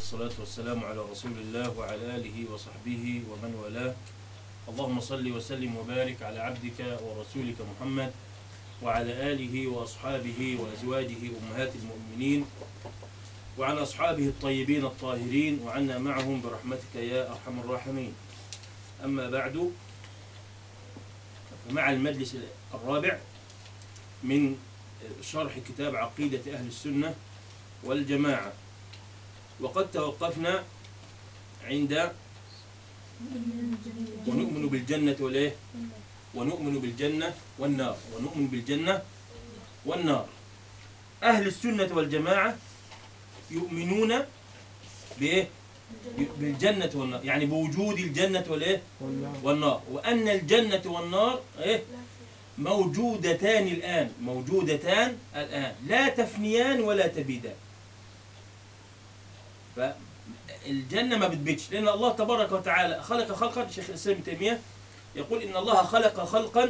والصلاة والسلام على رسول الله وعلى آله وصحبه ومن والاه اللهم صل وسلم وبارك على عبدك ورسولك محمد وعلى آله وأصحابه وأزواجه أمهات المؤمنين وعلى أصحابه الطيبين الطاهرين وعنا معهم برحمتك يا أرحم الراحمين أما بعد فمع المجلس الرابع من شرح كتاب عقيدة أهل السنة والجماعة وقد توقفنا عند ونؤمن بالجنة والإيه؟ ونؤمن بالجنة والنار ونؤمن بالجنة والنار أهل السنة والجماعة يؤمنون بإيه؟ بالجنة والنار يعني بوجود الجنة والإيه؟ والنار وأن الجنة والنار إيه؟ موجودتان الآن موجودتان الآن لا تفنيان ولا تبيدان فالجنة ما بتبيدش لأن الله تبارك وتعالى خلق خلقا شيخ الإسلام ابن تيمية يقول إن الله خلق خلقا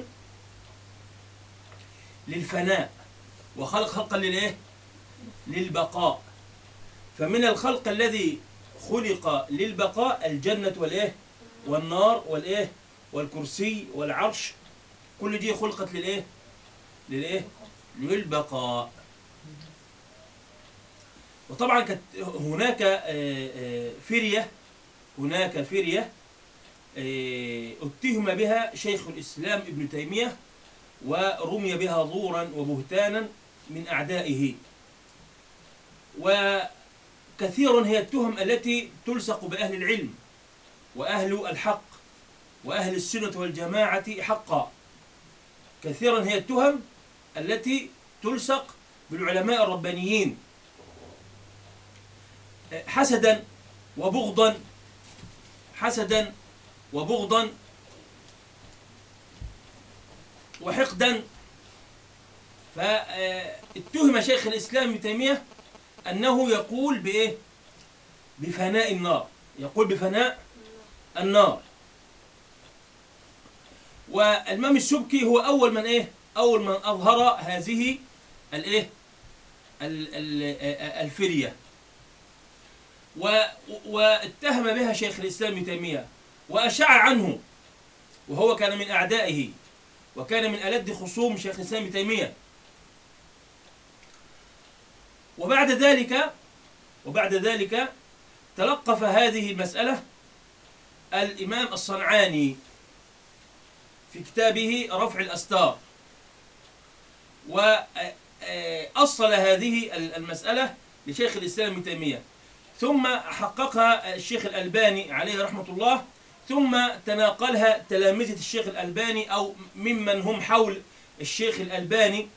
للفناء وخلق خلقا للإيه؟ للبقاء فمن الخلق الذي خلق للبقاء الجنة والإيه؟ والنار والإيه؟ والكرسي والعرش كل دي خلقت للإيه؟ للإيه؟ للبقاء وطبعا كانت هناك آه، آه، فرية هناك فرية آه، اتهم بها شيخ الإسلام ابن تيمية ورمي بها زورا وبهتانا من أعدائه وكثير هي التهم التي تلصق بأهل العلم وأهل الحق وأهل السنة والجماعة حقا كثيرا هي التهم التي تلصق بالعلماء الربانيين حسدا وبغضا حسدا وبغضا وحقدا فاتهم شيخ الإسلام ابن تيمية أنه يقول بإيه؟ بفناء النار يقول بفناء النار والإمام السبكي هو أول من إيه؟ أول من أظهر هذه الإيه؟ ال- ال- الفرية و- واتهم بها شيخ الإسلام ابن تيمية وأشاع عنه وهو كان من أعدائه وكان من ألد خصوم شيخ الإسلام ابن تيمية وبعد ذلك وبعد ذلك تلقف هذه المسألة الإمام الصنعاني في كتابه رفع الأستار وأصل هذه المسألة لشيخ الإسلام ابن تيمية ثم حققها الشيخ الألباني عليه رحمة الله ثم تناقلها تلامذة الشيخ الألباني أو ممن هم حول الشيخ الألباني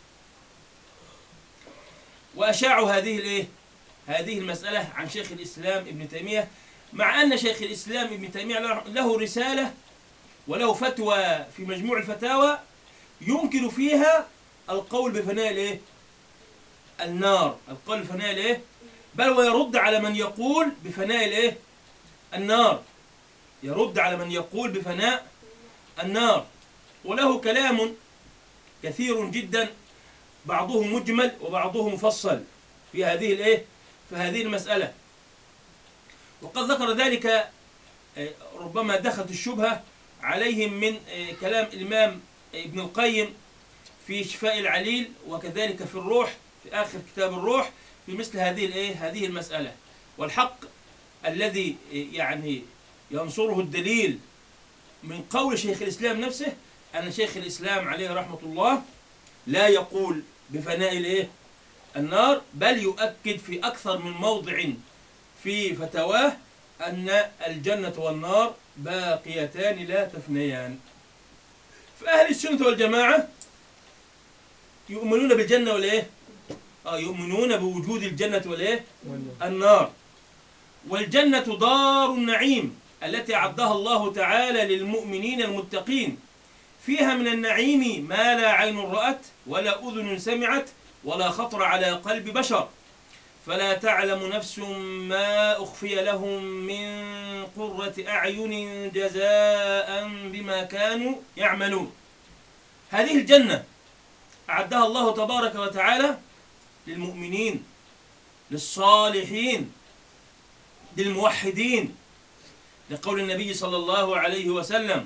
وأشاعوا هذه الإيه؟ هذه المسألة عن شيخ الإسلام ابن تيمية مع أن شيخ الإسلام ابن تيمية له رسالة وله فتوى في مجموع الفتاوى يمكن فيها القول بفناء الإيه؟ النار القول بفناء الإيه؟ بل ويرد على من يقول بفناء الإيه؟ النار يرد على من يقول بفناء النار وله كلام كثير جدا بعضه مجمل وبعضه مفصل في هذه الايه في هذه المسألة وقد ذكر ذلك آه، ربما دخلت الشبهة عليهم من آه، كلام الإمام ابن القيم في شفاء العليل وكذلك في الروح في آخر كتاب الروح في مثل هذه الايه هذه المسألة والحق الذي آه، يعني ينصره الدليل من قول شيخ الإسلام نفسه أن شيخ الإسلام عليه رحمة الله لا يقول بفناء الايه النار بل يؤكد في أكثر من موضع في فتواه أن الجنة والنار باقيتان لا تفنيان فأهل السنة والجماعة يؤمنون بالجنة والإيه؟ آه يؤمنون بوجود الجنة والإيه؟ النار والجنة دار النعيم التي أعدها الله تعالى للمؤمنين المتقين فيها من النعيم ما لا عين رأت ولا أذن سمعت ولا خطر على قلب بشر فلا تعلم نفس ما أخفي لهم من قرة أعين جزاء بما كانوا يعملون هذه الجنة أعدها الله تبارك وتعالى للمؤمنين للصالحين للموحدين لقول النبي صلى الله عليه وسلم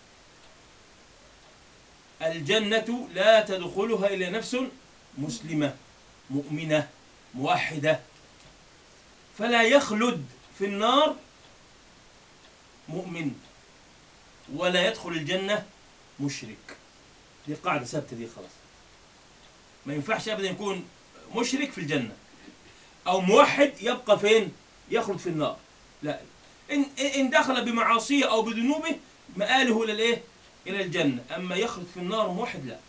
الجنة لا تدخلها إلا نفس مسلمة مؤمنة موحدة فلا يخلد في النار مؤمن ولا يدخل الجنة مشرك دي قاعدة ثابتة دي خلاص ما ينفعش أبدا يكون مشرك في الجنة أو موحد يبقى فين يخلد في النار لا إن, إن دخل بمعاصيه أو بذنوبه مآله إلى الإيه إلى الجنة أما يخلد في النار موحد لا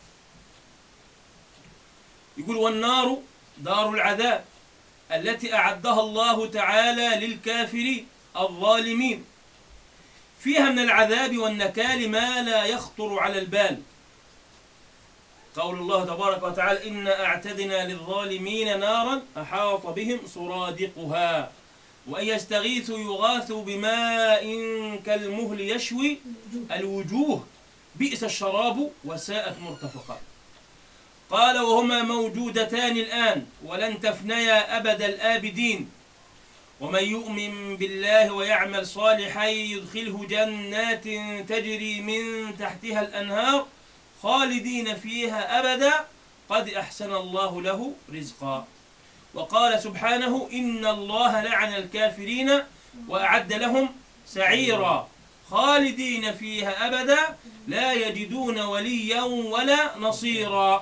يقول والنار دار العذاب التي أعدها الله تعالى للكافرين الظالمين فيها من العذاب والنكال ما لا يخطر على البال قول الله تبارك وتعالى إنا أعتدنا للظالمين نارا أحاط بهم سرادقها وأن يستغيثوا يغاثوا بماء كالمهل يشوي الوجوه بئس الشراب وساءت مرتفقا قال وهما موجودتان الآن ولن تفنيا أبد الآبدين ومن يؤمن بالله ويعمل صالحا يدخله جنات تجري من تحتها الأنهار خالدين فيها أبدا قد أحسن الله له رزقا وقال سبحانه إن الله لعن الكافرين وأعد لهم سعيرا خالدين فيها أبدا لا يجدون وليا ولا نصيرا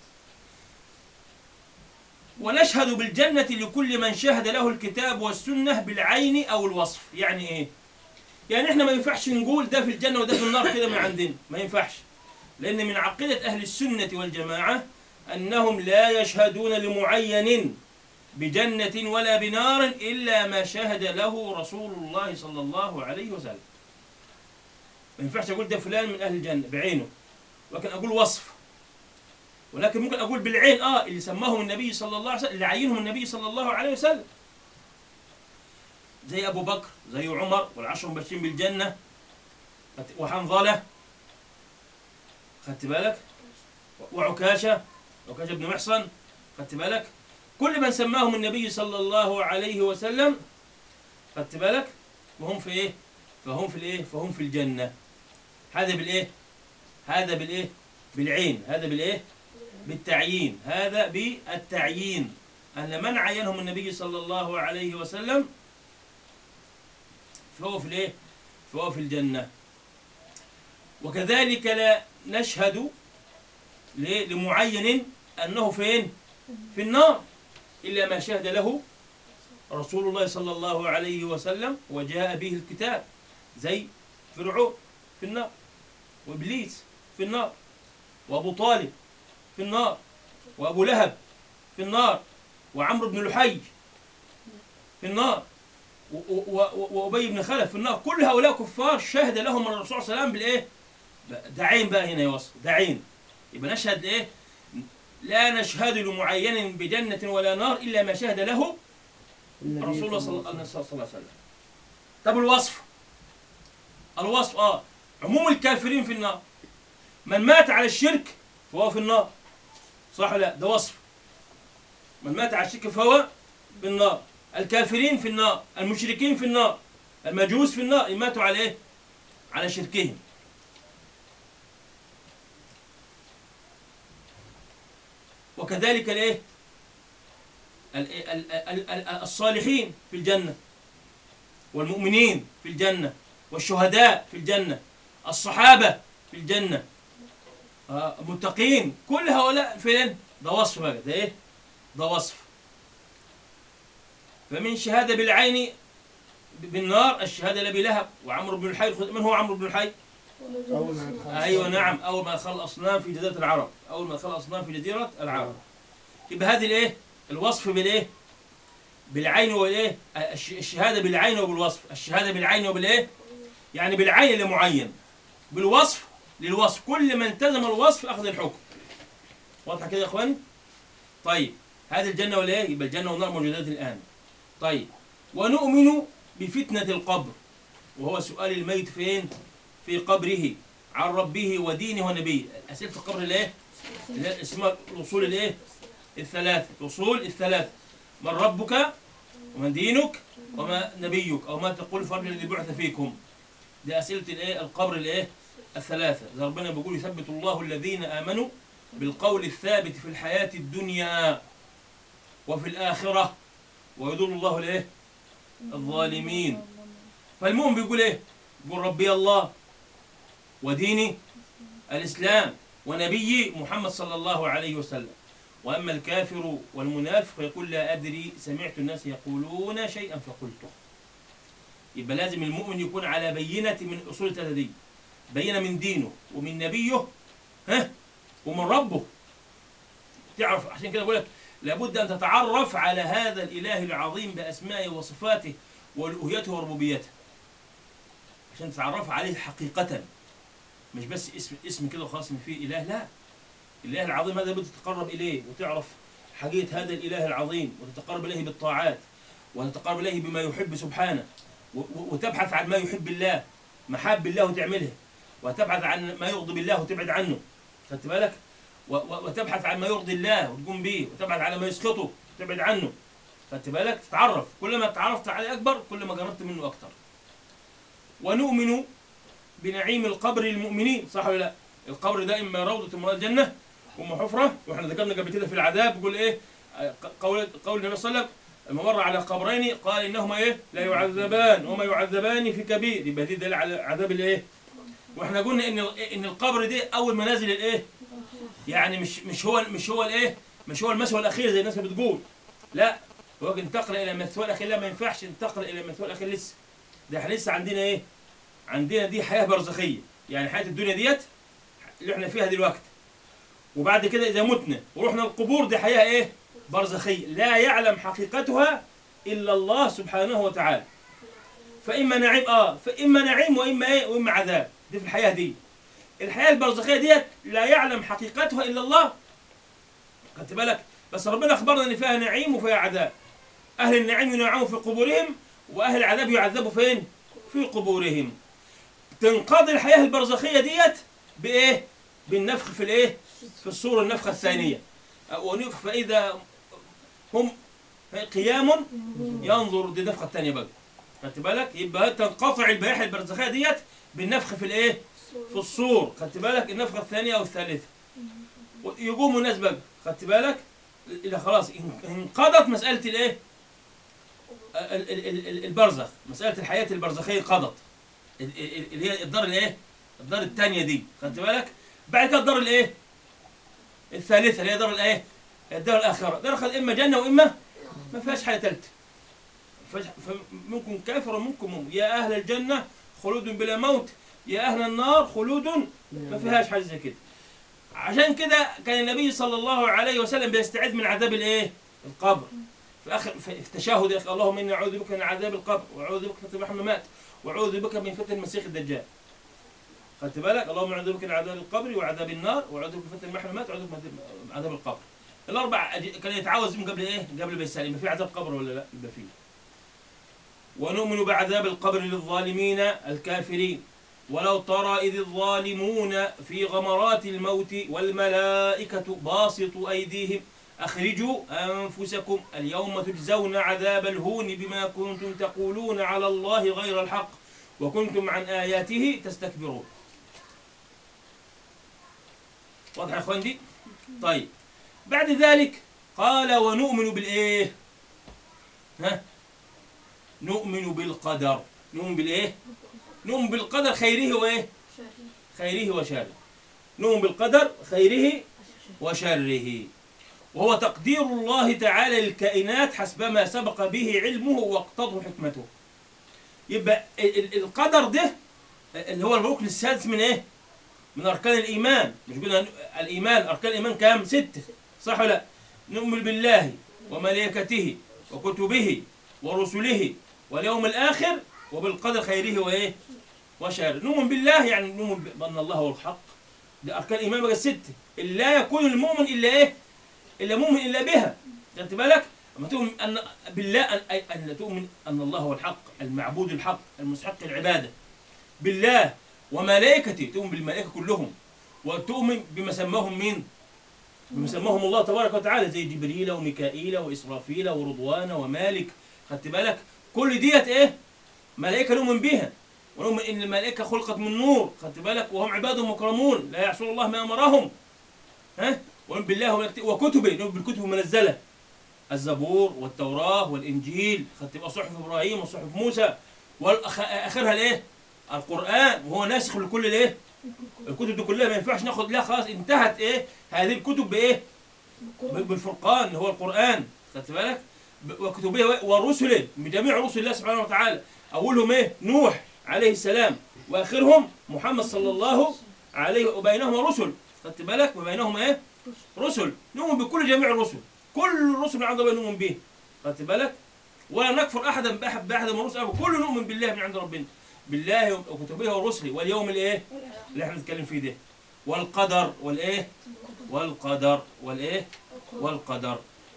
ونشهد بالجنة لكل من شهد له الكتاب والسنة بالعين أو الوصف يعني إيه؟ يعني إحنا ما ينفعش نقول ده في الجنة وده في النار كده من عندنا ما ينفعش لأن من عقيدة أهل السنة والجماعة أنهم لا يشهدون لمعين بجنة ولا بنار إلا ما شهد له رسول الله صلى الله عليه وسلم ما ينفعش أقول ده فلان من أهل الجنة بعينه ولكن أقول وصف ولكن ممكن أقول بالعين آه اللي سماهم النبي صلى الله عليه وسلم اللي عينهم النبي صلى الله عليه وسلم زي أبو بكر زي عمر والعشر المبشرين بالجنة وحنظلة خدت بالك وعكاشة عكاشة بن محصن خدت بالك كل من سماهم النبي صلى الله عليه وسلم خدت بالك وهم في ايه فهم في الايه فهم في الجنة هذا بالايه هذا بالايه بالعين هذا بالايه بالتعيين هذا بالتعيين أن من عينهم النبي صلى الله عليه وسلم فهو في الايه فهو في الجنة وكذلك لا نشهد لمعين أنه فين في النار إلا ما شهد له رسول الله صلى الله عليه وسلم وجاء به الكتاب زي فرعون في النار وإبليس في النار وأبو طالب في النار وأبو لهب في النار وعمرو بن لحي في النار وأبي بن خلف في النار كل هؤلاء كفار شهد لهم الرسول صلى الله عليه وسلم بالإيه؟ ده عين بقى هنا يوصل ده عين يبقى نشهد إيه؟ لا نشهد لمعين بجنة ولا نار إلا ما شهد له رسول الله صلى الله عليه وسلم طب الوصف الوصف اه عموم الكافرين في النار من مات على الشرك فهو في النار صح لا ده وصف من مات على الشرك فهو في النار الكافرين في النار المشركين في النار المجوس في النار ماتوا على ايه على شركهم وكذلك الايه الصالحين في الجنة والمؤمنين في الجنة والشهداء في الجنة الصحابة في الجنة المتقين كل هؤلاء فين ده وصف بقى ده ايه ده وصف فمن شهادة بالعين بالنار الشهادة لأبي لهب وعمرو بن الحي من هو عمرو بن الحي؟ أيوة نعم أول ما دخل الأصنام في جزيرة العرب أول ما دخل الأصنام في جزيرة العرب يبقى هذه الإيه؟ الوصف بالإيه؟ بالعين والإيه؟ الشهادة بالعين وبالوصف الشهادة بالعين وبالإيه؟ يعني بالعين لمعين بالوصف للوصف كل ما التزم الوصف أخذ الحكم واضحة كده يا إخواني؟ طيب هذه الجنة ولا إيه؟ يبقى الجنة والنار موجودات الآن طيب ونؤمن بفتنة القبر وهو سؤال الميت فين؟ في قبره عن ربه ودينه ونبيه أسئلة القبر الايه؟ اللي اسمها الأصول الايه؟ الثلاثة الأصول الثلاثة من ربك وما دينك وما نبيك او ما تقول فرج الذي بعث فيكم دي اسئله الايه القبر الايه الثلاثه زي ربنا بيقول يثبت الله الذين امنوا بالقول الثابت في الحياه الدنيا وفي الاخره ويضل الله الايه الظالمين فالمؤمن بيقول ايه بيقول ربي الله وديني الاسلام ونبيي محمد صلى الله عليه وسلم واما الكافر والمنافق يقول لا ادري سمعت الناس يقولون شيئا فقلته يبقى لازم المؤمن يكون على بينه من اصول الثلاثه دي بينه من دينه ومن نبيه ها ومن ربه تعرف عشان كده بقول لك لابد ان تتعرف على هذا الاله العظيم باسمائه وصفاته والوهيته وربوبيته عشان تتعرف عليه حقيقة مش بس اسم اسم كده وخلاص ان فيه اله لا الاله العظيم هذا بدك تتقرب اليه وتعرف حقيقة هذا الاله العظيم وتتقرب اليه بالطاعات وتتقرب اليه بما يحب سبحانه و- و- وتبحث عن ما يحب الله محاب الله وتعملها وتبحث عن ما يغضب الله وتبعد عنه خدت بالك و- و- وتبحث عن ما يرضي الله وتقوم به وتبحث على ما يسخطه وتبعد عنه خدت بالك تتعرف كل ما تعرفت عليه اكبر كل ما قربت منه اكتر ونؤمن بنعيم القبر للمؤمنين صح ولا لا القبر ده اما روضه من رياض الجنه واما حفره واحنا ذكرنا قبل كده في العذاب يقول ايه آه، قول قول النبي صلى الله عليه وسلم لما مر على قبرين قال انهما ايه لا يعذبان وما يعذبان في كبير يبقى دي دليل على عذاب الايه واحنا قلنا ان ان القبر دي اول منازل الايه يعني مش مش هو مش هو الايه مش هو المثوى الاخير زي الناس ما بتقول لا هو انتقل الى المثوى الاخير لا ما ينفعش انتقل الى المثوى الاخير لسه ده احنا لسه عندنا ايه عندنا دي حياه برزخيه يعني حياه الدنيا ديت اللي احنا فيها دلوقتي وبعد كده اذا متنا ورحنا القبور دي حياه ايه برزخيه لا يعلم حقيقتها الا الله سبحانه وتعالى فاما نعيم اه فاما نعيم واما ايه واما عذاب دي في الحياه دي الحياه البرزخيه ديت لا يعلم حقيقتها الا الله خدت بالك بس ربنا اخبرنا ان فيها نعيم وفيها عذاب اهل النعيم ينعموا في قبورهم واهل العذاب يعذبوا فين في قبورهم تنقضي الحياه البرزخيه ديت بايه بالنفخ في الايه في الصوره النفخه الثانيه ونفخ فاذا هم قيام ينظر دي النفخه الثانيه بقى خدت بالك يبقى تنقطع البياح البرزخيه ديت بالنفخ في الايه في الصور خدت بالك النفخه الثانيه او الثالثه يقوموا الناس بقى خدت بالك الى خلاص ان- انقضت مساله الايه ال- ال- ال- ال- البرزخ مساله الحياه البرزخيه انقضت ال- ال- اللي هي الدار الايه الدار الثانيه دي خدت بالك بعد كده الدار الايه الثالثه اللي هي دار الايه الدار الاخره دار اما جنه واما ما فيهاش حاجه ثالثه فمنكم كافر ومنكم مؤمن يا اهل الجنه خلود بلا موت يا اهل النار خلود ما فيهاش حاجه زي كده عشان كده كان النبي صلى الله عليه وسلم بيستعد من عذاب الايه القبر في اخر في التشهد يا اخي اللهم اني اعوذ بك من عذاب القبر واعوذ بك من فتنه الممات واعوذ بك من فتنه المسيح الدجال خدت بالك اللهم اعوذ بك من عذاب القبر وعذاب النار واعوذ بك من فتنه المحن والممات واعوذ بك من عذاب القبر الاربع أج- كان يتعوذ من قبل ايه قبل ما يسال يبقى في عذاب قبر ولا لا يبقى فيه ونؤمن بعذاب القبر للظالمين الكافرين ولو ترى إذ الظالمون في غمرات الموت والملائكة باسطوا أيديهم أخرجوا أنفسكم اليوم تجزون عذاب الهون بما كنتم تقولون على الله غير الحق وكنتم عن آياته تستكبرون واضح يا اخوان دي طيب بعد ذلك قال ونؤمن بالإيه ها نؤمن بالقدر نؤمن بالإيه نؤمن بالقدر خيره وإيه خيره وشره نؤمن بالقدر خيره وشره وهو تقدير الله تعالى للكائنات حسب ما سبق به علمه واقتضه حكمته يبقى ال- ال- القدر ده اللي هو الركن السادس من ايه من اركان الايمان مش قلنا الايمان اركان الايمان كام ستة صح ولا لا نؤمن بالله وملائكته وكتبه ورسله واليوم الاخر وبالقدر خيره وايه وشره نؤمن بالله يعني نؤمن بان الله هو الحق دي اركان الايمان بقى الستة اللي لا يكون المؤمن الا ايه الا مؤمن الا بها خدت بالك اما تؤمن ان بالله ان أي- ان تؤمن ان الله هو الحق المعبود الحق المستحق العباده بالله وملائكته تؤمن بالملائكه كلهم وتؤمن بما سماهم مين بما سماهم الله تبارك وتعالى زي جبريل وميكائيل واسرافيل ورضوان ومالك خدت بالك كل ديت ايه ملائكه نؤمن بها ونؤمن ان الملائكه خلقت من نور خدت بالك وهم عباد مكرمون لا يعصون الله ما امرهم ها ونؤمن بالله وملائكته وكتبه نؤمن بالكتب المنزله الزبور والتوراه والانجيل خدت بالك صحف ابراهيم وصحف موسى واخرها الايه القران وهو ناسخ لكل الايه الكتب دي كلها ما ينفعش ناخد لا خلاص انتهت ايه هذه الكتب بايه بالفرقان اللي هو القرآن خدت بالك ب- وكتبه ورسله من جميع رسل الله سبحانه وتعالى أولهم إيه نوح عليه السلام وآخرهم محمد صلى الله عليه وبينهما رسل خدت بالك وبينهما إيه رسل نؤمن بكل جميع الرسل كل الرسل من عند الله نؤمن به خدت بالك ولا نكفر أحدا بأحد بأحد من الرسل أبدا. كل نؤمن بالله من عند ربنا بالله وكتبه ورسله واليوم الإيه اللي احنا بنتكلم فيه ده والقدر والإيه والقدر والإيه والقدر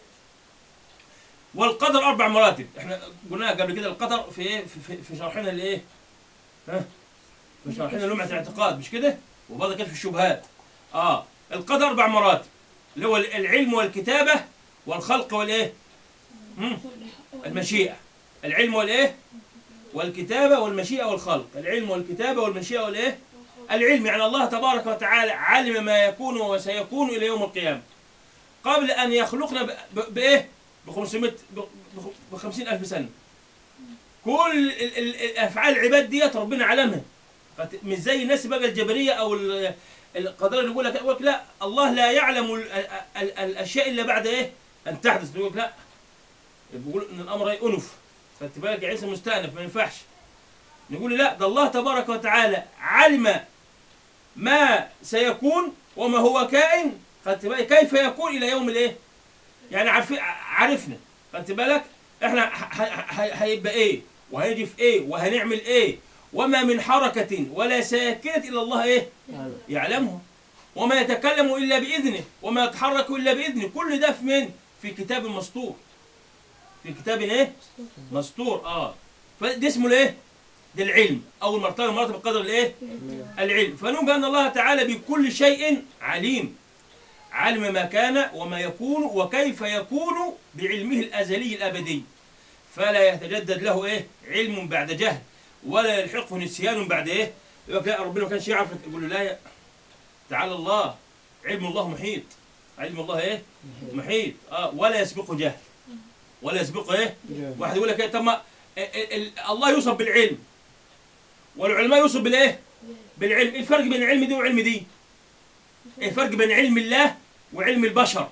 والقدر اربع مراتب احنا قلناها قبل كده القدر في ايه في, في, في شرحنا الايه ها في شرحنا لمعه الاعتقاد مش كده وبعد كده في الشبهات اه القدر اربع مراتب اللي هو العلم والكتابه والخلق والايه مم. المشيئه العلم والايه والكتابه والمشيئه والخلق العلم والكتابه والمشيئه والايه العلم يعني الله تبارك وتعالى علم ما يكون وسيكون الى يوم القيامه قبل ان يخلقنا ب- ب- بايه ب 500 ب 50 الف سنه كل ال- ال- ال- افعال العباد ديت ربنا علمها فت- مش زي الناس بقى الجبريه او ال- القدر اللي يقول لك يقول لك لا الله لا يعلم ال- ال- ال- الاشياء الا بعد ايه ان تحدث يقول لك لا بيقول ان الامر ايه انف خدت بالك يا عيسى مستأنف ما ينفعش نقول لا ده الله تبارك وتعالى علم ما سيكون وما هو كائن خدت بالك كيف يكون الى يوم الايه يعني عارفين عرفنا خدت بالك احنا ه- ه- ه- هيبقى ايه وهيجي في ايه وهنعمل ايه وما من حركة ولا ساكنة إلا الله إيه؟ يعلمها وما يتكلم إلا بإذنه وما يتحرك إلا بإذنه كل ده في من؟ في كتاب مسطور في كتاب إيه؟ مسطور آه فده اسمه الإيه؟ ده العلم أول مرتبة من مراتب القدر الإيه؟ العلم فنؤمن بأن الله تعالى بكل شيء عليم علم ما كان وما يكون وكيف يكون بعلمه الأزلي الأبدي فلا يتجدد له إيه؟ علم بعد جهل ولا يلحقه نسيان بعد إيه؟ يقول لك لا ربنا ما كانش يعرف يقول له لا يا تعالى الله علم الله محيط علم الله إيه؟ محيط آه ولا يسبقه جهل ولا يسبقه إيه؟ واحد يقول لك إيه طب ما ال- ال- الله يوصف بالعلم والعلماء يوصف بالايه؟ بالعلم، ايه الفرق بين العلم دي وعلم دي؟ ايه الفرق بين علم الله وعلم البشر؟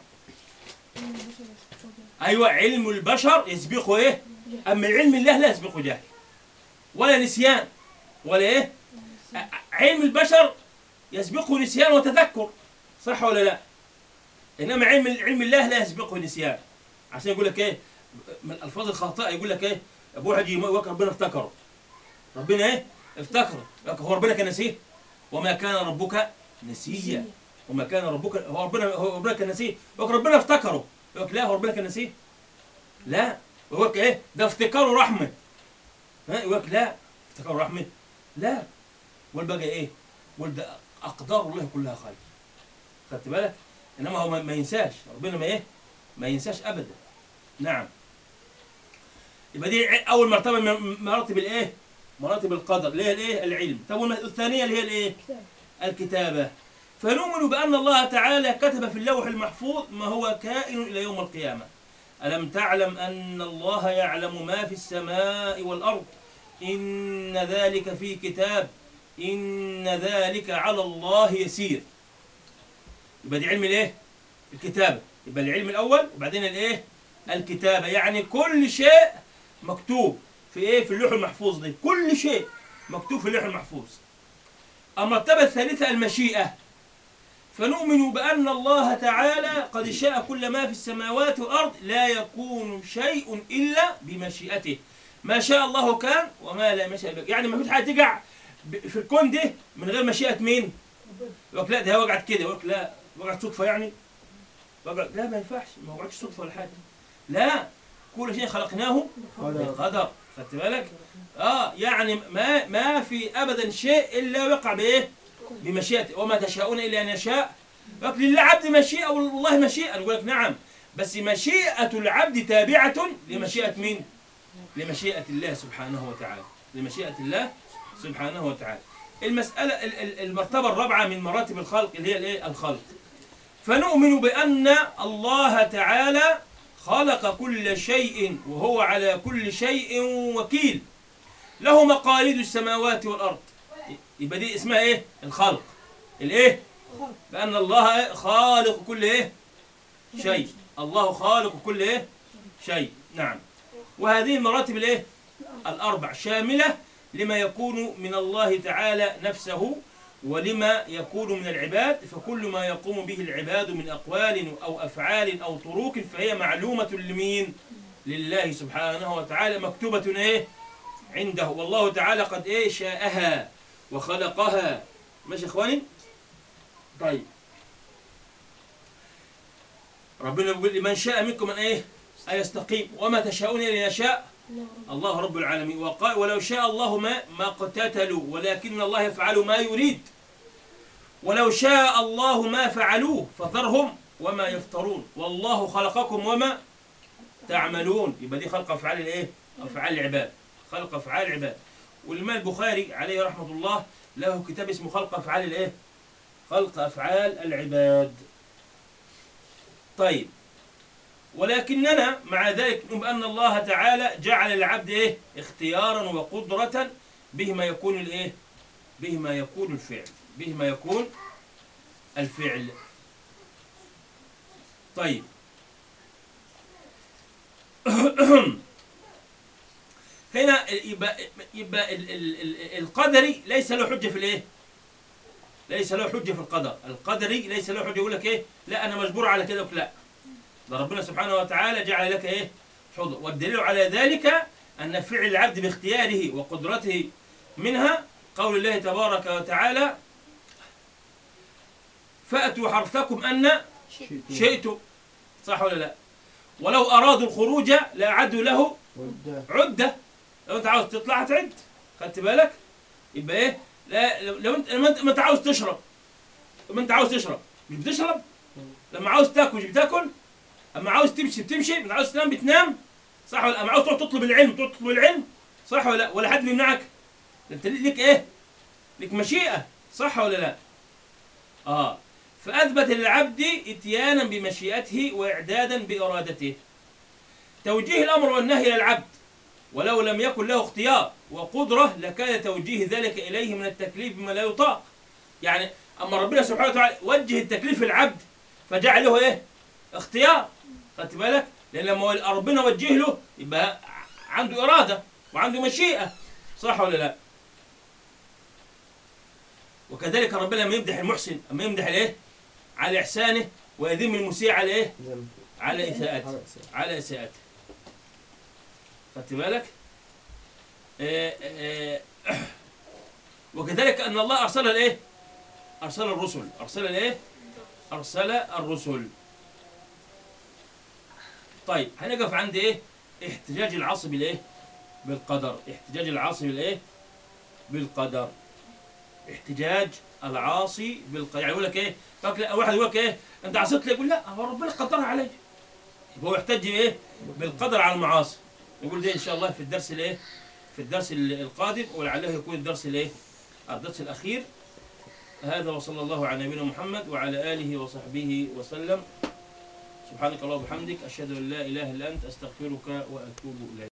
ايوه علم البشر يسبقه ايه؟ اما علم الله لا يسبقه جهل ولا نسيان ولا ايه؟ ع- علم البشر يسبقه نسيان وتذكر صح ولا لا؟ انما علم علم الله لا يسبقه نسيان عشان يقول لك ايه؟ من الالفاظ الخاطئه يقول لك ايه؟ ابو واحد يجي يقول لك ربنا افتكره ربنا ايه؟ افتكره يقول لك هو ربنا كان نسيه؟ وما كان ربك نسيا وما كان ربك هو ربنا هو ربنا كان نسيه يقول لك ربنا افتكره يقول لك لا هو ربنا كان نسيه لا يقول لك ايه؟ ده افتكاره رحمه ها يقول لك لا افتكاره رحمه لا والبقى ايه؟ قول ده اقدار الله كلها خير خدت بالك؟ انما هو ما ما ينساش ربنا ما ايه؟ ما ينساش ابدا نعم يبقى دي ع- اول مرتبه من مراتب الايه؟ مراتب القدر اللي هي الايه؟ العلم طب والم- الثانيه اللي هي الايه؟ الكتابه فنؤمن بان الله تعالى كتب في اللوح المحفوظ ما هو كائن الى يوم القيامه الم تعلم ان الله يعلم ما في السماء والارض ان ذلك في كتاب ان ذلك على الله يسير يبقى دي علم الايه؟ الكتابه يبقى العلم الاول وبعدين الايه؟ الكتابه يعني كل شيء مكتوب في ايه؟ في اللوح المحفوظ دي كل شيء مكتوب في اللوح المحفوظ المرتبه الثالثه المشيئه فنؤمن بأن الله تعالى قد شاء كل ما في السماوات والأرض لا يكون شيء إلا بمشيئته ما شاء الله كان وما لا يشاء يعني ما فيش حاجة تقع ب- في الكون ده من غير مشيئة مين؟ يقول لك لا ده هي وقعت كده يقول لك لا وقعت صدفة يعني وقعت لا ما ينفعش ما وقعتش صدفة ولا حاجة لا كل شيء خلقناه بقدر خدت بالك؟ اه يعني ما ما في ابدا شيء الا وقع بايه؟ بمشيئته وما تشاءون الا ان يشاء لكن للعبد مشيئه والله مشيئه نقول لك نعم بس مشيئه العبد تابعه لمشيئه مين؟ لمشيئة الله سبحانه وتعالى لمشيئة الله سبحانه وتعالى المسألة ال- ال- المرتبة الرابعة من مراتب الخلق اللي هي الايه الخلق فنؤمن بأن الله تعالى خلق كل شيء وهو على كل شيء وكيل له مقاليد السماوات والأرض يبقى دي اسمها ايه الخلق الايه بأن الله خالق كل ايه شيء الله خالق كل ايه شيء نعم وهذه المراتب الايه الاربع شامله لما يكون من الله تعالى نفسه ولما يكون من العباد فكل ما يقوم به العباد من اقوال او افعال او طرق فهي معلومه لمين لله سبحانه وتعالى مكتوبه ايه عنده والله تعالى قد ايه شاءها وخلقها ماشي يا اخواني طيب ربنا بيقول لمن شاء منكم من ايه أن يستقيم وما تشاءون إلا أن يشاء الله رب العالمين وقال ولو شاء الله ما ما اقتتلوا ولكن الله يفعل ما يريد ولو شاء الله ما فعلوه فذرهم وما يفترون والله خلقكم وما تعملون يبقى دي خلق افعال الايه؟ افعال العباد خلق افعال العباد والامام البخاري عليه رحمه الله له كتاب اسمه خلق افعال الايه؟ خلق افعال العباد طيب ولكننا مع ذلك نؤمن بأن الله تعالى جعل العبد إيه؟ اختيارا وقدرة به ما يكون الإيه؟ به ما يكون الفعل به ما يكون الفعل طيب هنا يبقى, يبقى ال- ال- ال- القدري ليس له حجة في الإيه؟ ليس له حجة في القدر القدري ليس له حجة يقول لك إيه؟ لا أنا مجبور على كده لا ده ربنا سبحانه وتعالى جعل لك ايه حضر والدليل على ذلك ان فعل العبد باختياره وقدرته منها قول الله تبارك وتعالى فاتوا حرثكم ان شئتم صح ولا لا ولو ارادوا الخروج لاعدوا له وده عده لو انت عاوز تطلع هتعد خدت بالك يبقى ايه لا لو لو انت لما انت ما انت عاوز تشرب لما انت عاوز تشرب مش بتشرب لما عاوز تاكل مش بتاكل اما عاوز تمشي بتمشي لما عاوز تنام بتنام صح ولا اما عاوز تروح تطلب العلم تروح تطلب العلم صح ولا لا ولا حد بيمنعك ده انت ليك ايه ليك مشيئه صح ولا لا اه فاثبت للعبد اتيانا بمشيئته واعدادا بارادته توجيه الامر والنهي الى العبد ولو لم يكن له اختيار وقدره لكان توجيه ذلك اليه من التكليف بما لا يطاق يعني اما ربنا سبحانه وتعالى وجه التكليف العبد فجعل له ايه اختيار خدت بالك لان لما ربنا وجه له يبقى عنده اراده وعنده مشيئه صح ولا لا وكذلك ربنا لما يمدح المحسن اما يمدح الايه على احسانه ويذم المسيء على ايه ذنب على اساءته على إساءة. على اساءته خدت بالك آه، آه، وكذلك ان الله ارسل الايه ارسل الرسل ارسل الايه ارسل الرسل طيب هنقف عند ايه احتجاج العاصي بالايه بالقدر احتجاج العاصي بالايه بالقدر احتجاج العاصي بالقدر يعني يقول لك ايه فاكر واحد يقول لك ايه انت عصيت لي يقول لا هو ربنا قدرها علي يبقى هو يحتج بايه بالقدر على المعاصي يقول ده ان شاء الله في الدرس الايه في الدرس ال- القادم ولعله يكون الدرس الايه الدرس الاخير هذا وصلى الله على نبينا محمد وعلى اله وصحبه وسلم سبحانك اللهم وبحمدك اشهد ان لا اله الا انت استغفرك واتوب اليك